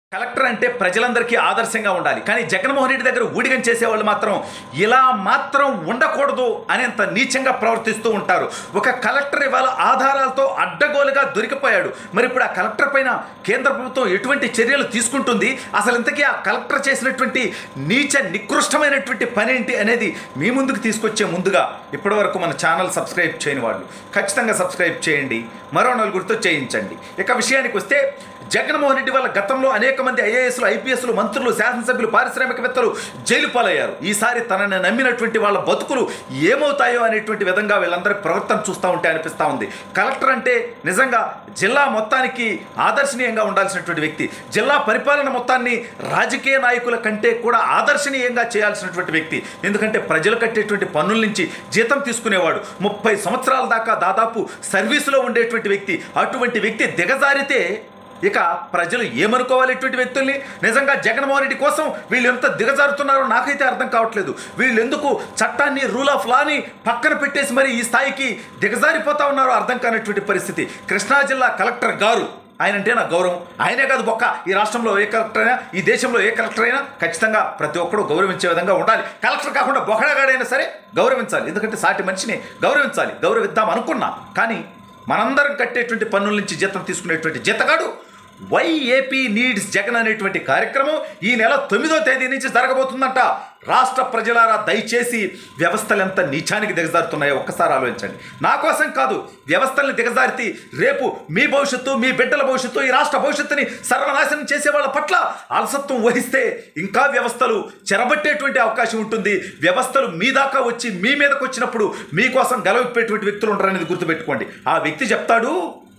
collector అంటే ప్రజలందరికీ ఆదర్శంగా ఉండాలి కానీ జగన్మోహన్ రెడ్డి దగ్గర ఊడిగం చేసేవాళ్ళు మాత్రం ఇలా మాత్రం ఉండకూడదు అనేంత నీచంగా ప్రవర్తిస్తూ ఉంటారు ఒక కలెక్టర్ ఇవాళ ఆధారాలతో అడ్డగోలుగా దొరికిపోయాడు మరి ఇప్పుడు ఆ కలెక్టర్ పైన కేంద్ర ప్రభుత్వం ఎటువంటి చర్యలు తీసుకుంటుంది అసలు ఇంతకీ ఆ కలెక్టర్ చేసినటువంటి నీచ నికృష్టమైనటువంటి పని ఏంటి అనేది మీ ముందుకు తీసుకొచ్చే ముందుగా ఇప్పటివరకు మన ఛానల్ సబ్స్క్రైబ్ చేయని వాళ్ళు ఖచ్చితంగా సబ్స్క్రైబ్ చేయండి మరో నలుగురితో చేయించండి ఇక విషయానికి వస్తే జగన్మోహన్ రెడ్డి వాళ్ళ గతంలో అనేక మంది ఐఏఎస్లు ఐపీఎస్లు మంత్రులు శాసనసభ్యులు పారిశ్రామికవేత్తలు జైలు పాలయ్యారు ఈసారి తనని నమ్మినటువంటి వాళ్ళ బతుకులు ఏమవుతాయో అనేటువంటి విధంగా వీళ్ళందరి ప్రవర్తన చూస్తూ ఉంటే అనిపిస్తూ ఉంది కలెక్టర్ అంటే నిజంగా జిల్లా మొత్తానికి ఆదర్శనీయంగా ఉండాల్సినటువంటి వ్యక్తి జిల్లా పరిపాలన మొత్తాన్ని రాజకీయ నాయకుల కంటే కూడా ఆదర్శనీయంగా చేయాల్సినటువంటి వ్యక్తి ఎందుకంటే ప్రజలు కట్టేటువంటి పన్నుల నుంచి జీతం తీసుకునేవాడు ముప్పై సంవత్సరాల దాకా దాదాపు సర్వీసులో ఉండేటువంటి వ్యక్తి అటువంటి వ్యక్తి దిగజారితే ఇక ప్రజలు ఏమనుకోవాలి ఇటువంటి వ్యక్తుల్ని నిజంగా జగన్మోహన్ రెడ్డి కోసం వీళ్ళు ఎంత దిగజారుతున్నారో నాకైతే అర్థం కావట్లేదు వీళ్ళు ఎందుకు చట్టాన్ని రూల్ ఆఫ్ లాని పక్కన పెట్టేసి మరి ఈ స్థాయికి దిగజారిపోతా ఉన్నారో అర్థం కానటువంటి పరిస్థితి కృష్ణా జిల్లా కలెక్టర్ గారు ఆయన అంటే నా గౌరవం ఆయనే కాదు బొక్క ఈ రాష్ట్రంలో ఏ కలెక్టర్ అయినా ఈ దేశంలో ఏ కలెక్టర్ అయినా ఖచ్చితంగా ప్రతి ఒక్కరూ గౌరవించే విధంగా ఉండాలి కలెక్టర్ కాకుండా బొకడగాడైనా సరే గౌరవించాలి ఎందుకంటే సాటి మనిషిని గౌరవించాలి గౌరవిద్దాం అనుకున్నా కానీ మనందరం కట్టేటువంటి పన్నుల నుంచి జీతం తీసుకునేటువంటి జీతగాడు వై ఏపీ నీడ్స్ జగన్ అనేటువంటి కార్యక్రమం ఈ నెల తొమ్మిదో తేదీ నుంచి జరగబోతుందంట రాష్ట్ర ప్రజలారా దయచేసి వ్యవస్థలు ఎంత నీచానికి దిగజారుతున్నాయో ఒక్కసారి ఆలోచించండి నా కోసం కాదు వ్యవస్థల్ని దిగజారితే రేపు మీ భవిష్యత్తు మీ బిడ్డల భవిష్యత్తు ఈ రాష్ట్ర భవిష్యత్తుని సర్వనాశనం చేసే వాళ్ళ పట్ల అలసత్వం వహిస్తే ఇంకా వ్యవస్థలు చెరబట్టేటువంటి అవకాశం ఉంటుంది వ్యవస్థలు మీ దాకా వచ్చి మీ మీదకి వచ్చినప్పుడు మీకోసం గెలవిప్పేటువంటి వ్యక్తులు ఉంటారనేది గుర్తుపెట్టుకోండి ఆ వ్యక్తి చెప్తాడు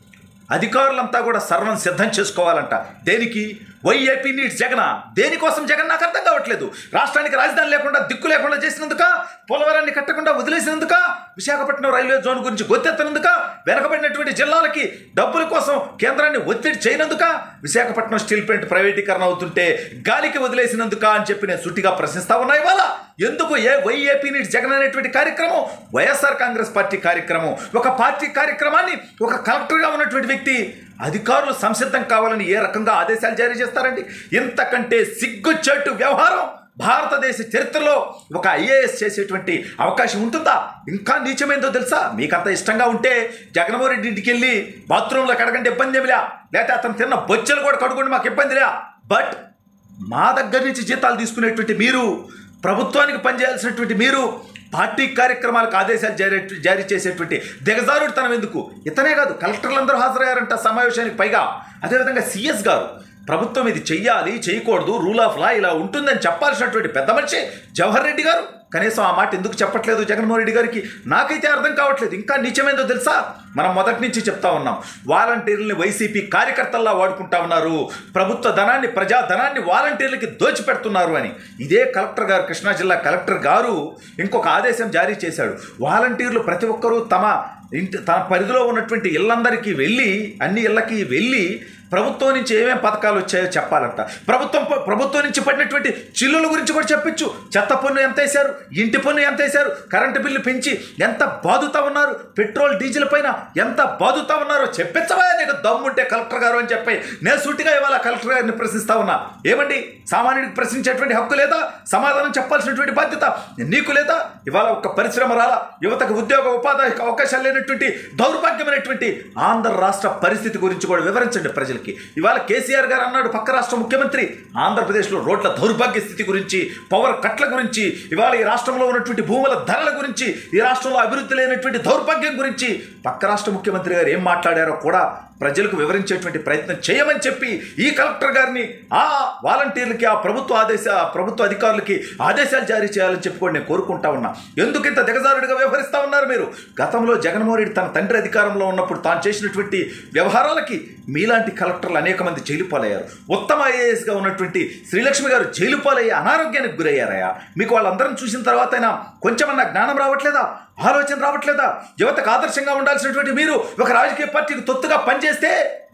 అధికారులంతా కూడా సర్వం సిద్ధం చేసుకోవాలంట దేనికి వైఏపీ నీడ్స్ జగన దేనికోసం జగన్ నాకు అర్థం కావట్లేదు రాష్ట్రానికి రాజధాని లేకుండా దిక్కు లేకుండా చేసినందుక పోలవరాన్ని కట్టకుండా వదిలేసినందుక విశాఖపట్నం రైల్వే జోన్ గురించి గొత్తెత్తనందుక వెనకబడినటువంటి జిల్లాలకి డబ్బుల కోసం కేంద్రాన్ని ఒత్తిడి చేయనందుక విశాఖపట్నం స్టీల్ ప్లాంట్ ప్రైవేటీకరణ అవుతుంటే గాలికి వదిలేసినందుక అని చెప్పి నేను సుట్టిగా ప్రశ్నిస్తా ఉన్నా ఇవాళ ఎందుకు ఏ వైఏపీ నీడ్స్ జగన్ అనేటువంటి కార్యక్రమం వైఎస్ఆర్ కాంగ్రెస్ పార్టీ కార్యక్రమం ఒక పార్టీ కార్యక్రమాన్ని ఒక కలెక్టర్గా ఉన్నటువంటి వ్యక్తి అధికారులు సంసిద్ధం కావాలని ఏ రకంగా ఆదేశాలు జారీ చేస్తారండి ఇంతకంటే సిగ్గుచేటు వ్యవహారం భారతదేశ చరిత్రలో ఒక ఐఏఎస్ చేసేటువంటి అవకాశం ఉంటుందా ఇంకా నీచమైందో తెలుసా మీకంత ఇష్టంగా ఉంటే జగన్మోహన్ రెడ్డి ఇంటికి వెళ్ళి బాత్రూంలో కడగంటే ఇబ్బంది ఏమిలా లేకపోతే అతను తిన్న బొచ్చలు కూడా కడుగుండి మాకు ఇబ్బందిలే బట్ మా దగ్గర నుంచి జీతాలు తీసుకునేటువంటి మీరు ప్రభుత్వానికి పనిచేయాల్సినటువంటి మీరు పార్టీ కార్యక్రమాలకు ఆదేశాలు జారీ జారీ చేసేటువంటి దిగజారుడుతనం ఎందుకు ఇతనే కాదు కలెక్టర్లందరూ హాజరయ్యారంట సమావేశానికి పైగా అదేవిధంగా సిఎస్ గారు ప్రభుత్వం ఇది చెయ్యాలి చేయకూడదు రూల్ ఆఫ్ లా ఇలా ఉంటుందని చెప్పాల్సినటువంటి పెద్ద మనిషి జవహర్ రెడ్డి గారు కనీసం ఆ మాట ఎందుకు చెప్పట్లేదు జగన్మోహన్ రెడ్డి గారికి నాకైతే అర్థం కావట్లేదు ఇంకా నిజమేందో తెలుసా మనం మొదటి నుంచి చెప్తా ఉన్నాం వాలంటీర్లని వైసీపీ కార్యకర్తల్లా వాడుకుంటా ఉన్నారు ప్రభుత్వ ధనాన్ని ప్రజా ధనాన్ని వాలంటీర్లకి దోచిపెడుతున్నారు అని ఇదే కలెక్టర్ గారు కృష్ణా జిల్లా కలెక్టర్ గారు ఇంకొక ఆదేశం జారీ చేశాడు వాలంటీర్లు ప్రతి ఒక్కరూ తమ ఇంటి తన పరిధిలో ఉన్నటువంటి ఇళ్ళందరికీ వెళ్ళి అన్ని ఇళ్ళకి వెళ్ళి ప్రభుత్వం నుంచి ఏమేం పథకాలు వచ్చాయో చెప్పాలంట ప్రభుత్వం ప్రభుత్వం నుంచి పడినటువంటి చిల్లుల గురించి కూడా చెప్పించు చెత్త పన్ను ఎంత వేశారు ఇంటి పన్ను ఎంత వేశారు కరెంటు బిల్లు పెంచి ఎంత బాదుతా ఉన్నారు పెట్రోల్ డీజిల్ పైన ఎంత బాదుతా ఉన్నారో చెప్పించవా నీకు దమ్ముంటే కలెక్టర్ గారు అని చెప్పి నేను సూటిగా ఇవాళ కలెక్టర్ గారిని ప్రశ్నిస్తా ఉన్నా ఏమండి సామాన్యుడికి ప్రశ్నించేటువంటి హక్కు లేదా సమాధానం చెప్పాల్సినటువంటి బాధ్యత నీకు లేదా ఇవాళ ఒక పరిశ్రమ రాలా యువతకు ఉద్యోగ ఉపాధి అవకాశాలు లేనటువంటి దౌర్భాగ్యమైనటువంటి ఆంధ్ర రాష్ట్ర పరిస్థితి గురించి కూడా వివరించండి ప్రజలకి ఇవాళ కేసీఆర్ గారు అన్నాడు పక్క రాష్ట్ర ముఖ్యమంత్రి ఆంధ్రప్రదేశ్లో రోడ్ల దౌర్భాగ్య స్థితి గురించి పవర్ కట్ల గురించి ఇవాళ ఈ రాష్ట్రంలో ఉన్నటువంటి భూముల ధరల గురించి ఈ రాష్ట్రంలో అభివృద్ధి లేనటువంటి దౌర్భాగ్యం గురించి పక్క రాష్ట్ర ముఖ్యమంత్రి గారు ఏం మాట్లాడారో కూడా ప్రజలకు వివరించేటువంటి ప్రయత్నం చేయమని చెప్పి ఈ కలెక్టర్ గారిని ఆ వాలంటీర్లకి ఆ ప్రభుత్వ ఆదేశ ఆ ప్రభుత్వ అధికారులకి ఆదేశాలు జారీ చేయాలని చెప్పి కూడా నేను కోరుకుంటా ఉన్నా ఎందుకు ఇంత దిగజారుడిగా వ్యవహరిస్తా ఉన్నారు మీరు గతంలో జగన్మోహన్ రెడ్డి తన తండ్రి అధికారంలో ఉన్నప్పుడు తాను చేసినటువంటి వ్యవహారాలకి మీలాంటి కలెక్టర్లు అనేక మంది జైలు పాలయ్యారు ఉత్తమ ఐఏఎస్గా ఉన్నటువంటి శ్రీలక్ష్మి గారు జైలు పాలయ్యి అనారోగ్యానికి గురయ్యారయ్యా మీకు వాళ్ళందరం చూసిన తర్వాత అయినా కొంచెమన్నా జ్ఞానం రావట్లేదా ఆలోచన రావట్లేదా యువతకు ఆదర్శంగా ఉండాల్సినటువంటి మీరు ఒక రాజకీయ పార్టీకి తొత్తుగా పనిచేస్తే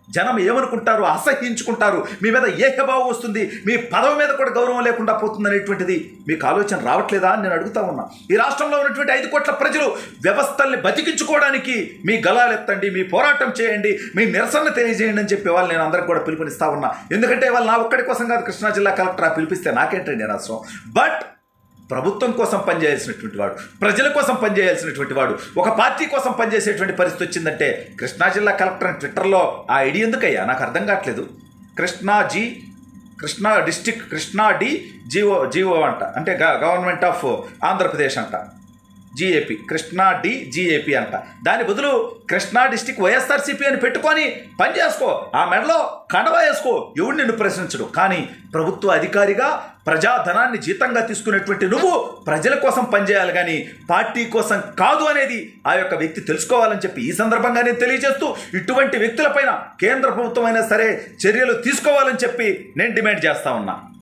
జనం ఏమనుకుంటారు అసహించుకుంటారు మీ మీద ఏకభావం వస్తుంది మీ పదవి మీద కూడా గౌరవం లేకుండా పోతుంది అనేటువంటిది మీకు ఆలోచన రావట్లేదా అని నేను అడుగుతా ఉన్నా ఈ రాష్ట్రంలో ఉన్నటువంటి ఐదు కోట్ల ప్రజలు వ్యవస్థల్ని బతికించుకోవడానికి మీ గలాలెత్తండి మీ పోరాటం చేయండి మీ నిరసన తెలియజేయండి అని చెప్పి వాళ్ళు నేను అందరికి కూడా పిలుపునిస్తా ఉన్నా ఎందుకంటే వాళ్ళు నా ఒక్కడి కోసం కాదు కృష్ణా జిల్లా కలెక్టర్ ఆ పిలిపిస్తే నాకేంటండి రాష్ట్రం బట్ ప్రభుత్వం కోసం పనిచేయాల్సినటువంటి వాడు ప్రజల కోసం పనిచేయాల్సినటువంటి వాడు ఒక పార్టీ కోసం పనిచేసేటువంటి పరిస్థితి వచ్చిందంటే కృష్ణా జిల్లా కలెక్టర్ అని ట్విట్టర్లో ఆ ఐడి ఎందుకయ్యా నాకు అర్థం కావట్లేదు Krishna G Krishna district Krishna D GO GO అంట అంటే గ- గవర్నమెంట్ ఆఫ్ ఆంధ్రప్రదేశ్ అంట జీఏపీ కృష్ణా డి జీఏపీ అంట దాని బదులు కృష్ణా డిస్టిక్ వైఎస్ఆర్సీపీ అని పెట్టుకొని పని చేసుకో ఆ మెడలో కండవా వేసుకో ఎవడు నిన్ను ప్రశ్నించడు కానీ ప్రభుత్వ అధికారిగా ప్రజాధనాన్ని జీతంగా తీసుకునేటువంటి నువ్వు ప్రజల కోసం పనిచేయాలి కానీ పార్టీ కోసం కాదు అనేది ఆ యొక్క వ్యక్తి తెలుసుకోవాలని చెప్పి ఈ సందర్భంగా నేను తెలియజేస్తూ ఇటువంటి వ్యక్తులపైన కేంద్ర ప్రభుత్వం అయినా సరే చర్యలు తీసుకోవాలని చెప్పి నేను డిమాండ్ చేస్తా ఉన్నా